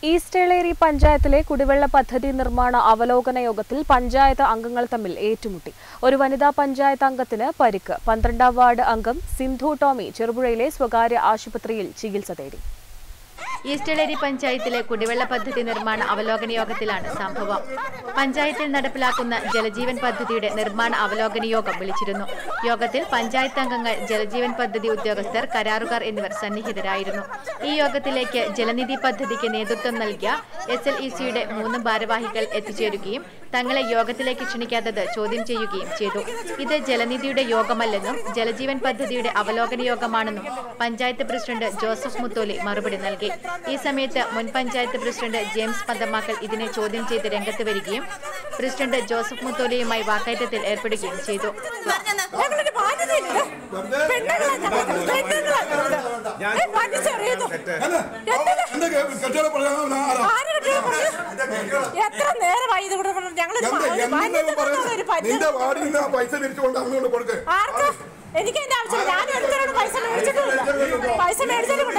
ഈസ്റ്റേളേരി പഞ്ചായത്തിലെ കുടിവെള്ള പദ്ധതി നിർമ്മാണ അവലോകന യോഗത്തിൽ പഞ്ചായത്ത് അംഗങ്ങൾ തമ്മിൽ ഏറ്റുമുട്ടി ഒരു വനിതാ പഞ്ചായത്ത് അംഗത്തിന് പരിക്ക് പന്ത്രണ്ടാം വാർഡ് അംഗം സിന്ധു ടോമി ചെറുപുഴയിലെ സ്വകാര്യ ആശുപത്രിയിൽ ചികിത്സ തേടി ഈസ്റ്റളേരി പഞ്ചായത്തിലെ കുടിവെള്ള പദ്ധതി നിർമ്മാണ അവലോകന യോഗത്തിലാണ് സംഭവം പഞ്ചായത്തിൽ നടപ്പിലാക്കുന്ന ജലജീവൻ പദ്ധതിയുടെ നിർമ്മാണ അവലോകന യോഗം വിളിച്ചിരുന്നു യോഗത്തിൽ പഞ്ചായത്ത് അംഗങ്ങൾ ജലജീവൻ പദ്ധതി ഉദ്യോഗസ്ഥർ കരാറുകാർ എന്നിവർ സന്നിഹിതരായിരുന്നു ഈ യോഗത്തിലേക്ക് ജലനിധി പദ്ധതിക്ക് നേതൃത്വം നൽകിയ എസ് എൽ ഇ സിയുടെ മൂന്ന് ഭാരവാഹികൾ എത്തിച്ചേരുകയും തങ്ങളെ യോഗത്തിലേക്ക് ക്ഷണിക്കാത്തത് ചോദ്യം ചെയ്യുകയും ചെയ്തു ഇത് ജലനിധിയുടെ യോഗമല്ലെന്നും ജലജീവൻ പദ്ധതിയുടെ അവലോകന യോഗമാണെന്നും പഞ്ചായത്ത് പ്രസിഡന്റ് ജോസഫ് മുത്തോലി മറുപടി നൽകി ഈ സമയത്ത് മുൻ പഞ്ചായത്ത് പ്രസിഡന്റ് ജെയിംസ് പന്തമാക്കൽ ഇതിനെ ചോദ്യം ചെയ്ത് രംഗത്ത് വരികയും പ്രസിഡന്റ് ജോസഫ് മുത്തോലിയുമായി വാക്കേറ്റത്തിൽ ഏർപ്പെടുകയും ചെയ്തു ഞങ്ങളൊരു ബാധ്യതയില്ല. പെണ്ണുങ്ങളാ ഞങ്ങൾ. പെണ്ണുങ്ങളാ ഞങ്ങൾ. ഏ, വലിച്ചെറിയുന്നു. എന്തിന്? കെട്ടിയോടെ പറയാൻ ആരാ ആര് കെട്ടിയോ പറഞ്ഞു? എത്ര നേരമായി ഇത് ഇവിടെ പറഞ്ഞു? ഞങ്ങളൊരു എന്ത് ബാ- ഒരു എന്തിനാ ബാധ്യത പറയുന്നത് ഒരു ബാധ്യത. നിന്റെ വാർഡിൽ നിന്ന് ആ പൈസ തിരിച്ചുകൊണ്ട് അങ്ങോട്ട് കൊടുക്ക് ആർക്ക്? എനിക്ക് അതിന്റെ ആവശ്യമില്ല ഞാൻ ഒരുത്തരോട് പൈസ മേടിച്ചിട്ടുമില്ല പൈസ മേടിച്ചിട്ടുമില്ല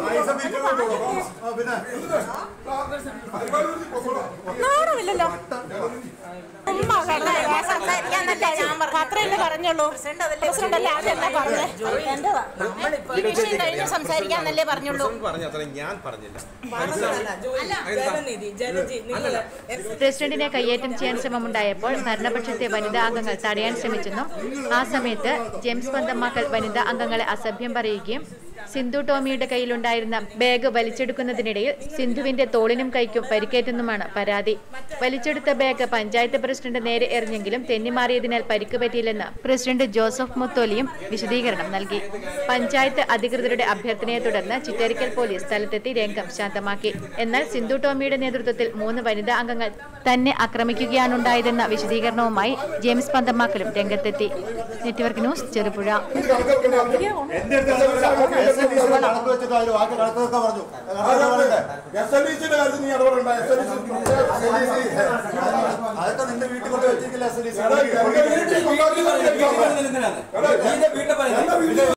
നാണമില്ലല്ലോ ഉമ്മ കണ്ട അത്രയല്ലേ പറഞ്ഞുള്ളൂ പ്രസിഡന്റ് അല്ലേ ആദ്യം പറഞ്ഞേ ഈ വിഷയം കഴിഞ്ഞ് സംസാരിക്കാന്നല്ലേ പറഞ്ഞുള്ളൂ പറഞ്ഞത്ര ഞാൻ പറഞ്ഞില്ല പ്രസിഡന്റിനെ കയ്യേറ്റം ചെയ്യാൻ ശ്രമമുണ്ടായപ്പോൾ ഭരണപക്ഷത്തെ വനിതാ അംഗങ്ങൾ തടയാൻ ശ്രമിച്ചെന്നും ആ സമയത്ത് ജെയിംസ് പന്തമാക്കൽ വനിതാ അംഗങ്ങളെ അസഭ്യം പറയുകയും സിന്ധു ടോമിയുടെ കയ്യിലുണ്ടായിരുന്ന ബാഗ് വലിച്ചെടുക്കുന്നതിനിടയിൽ സിന്ധുവിന്റെ തോളിനും കൈക്കും പരിക്കേറ്റെന്നുമാണ് പരാതി വലിച്ചെടുത്ത ബാഗ് പഞ്ചായത്ത് പ്രസിഡന്റ് നേരെ എറിഞ്ഞെങ്കിലും തെന്നിമാറിയതിനാൽ പരിക്ക് പറ്റിയില്ലെന്ന് പ്രസിഡന്റ് ജോസഫ് മുത്തോലിയും വിശദീകരണം നൽകി പഞ്ചായത്ത് അധികൃതരുടെ അഭ്യർത്ഥനയെ തുടർന്ന് ചിറ്റരിക്കൽ പോലീസ് സ്ഥലത്തെത്തി രംഗം ശാന്തമാക്കി എന്നാൽ സിന്ധു ടോമിയുടെ നേതൃത്വത്തിൽ മൂന്ന് വനിതാ അംഗങ്ങൾ തന്നെ ആക്രമിക്കുകയാണുണ്ടായതെന്ന വിശദീകരണവുമായി ജെയിംസ് പന്തമാക്കലും രംഗത്തെത്തി നെറ്റ്വർക്ക് ന്യൂസ് ചെറുപുഴ കണക്ക് വെച്ചിട്ട് അതിൽ ബാക്കി കണക്കൊക്കെ പറഞ്ഞു കണക്കൊക്കെ പറയണ്ടേ? എസ് എൽ ഇ സിയുടെ കാര്യത്തിൽ നീ ഇടപെടണ്ട എസ് എൽ ഇ സി അതൊക്കെ നിന്റെ വീട്ടിൽ കൊണ്ട് വെച്ചിട്ടില്ല എസ് എൽ എടാ, എന്റെ വീട്ടിൽ കൊണ്ടാക്കി തന്നെ ഇരിക്കുകയാണ്. എടാ, എന്റെ വീട്ടിൽ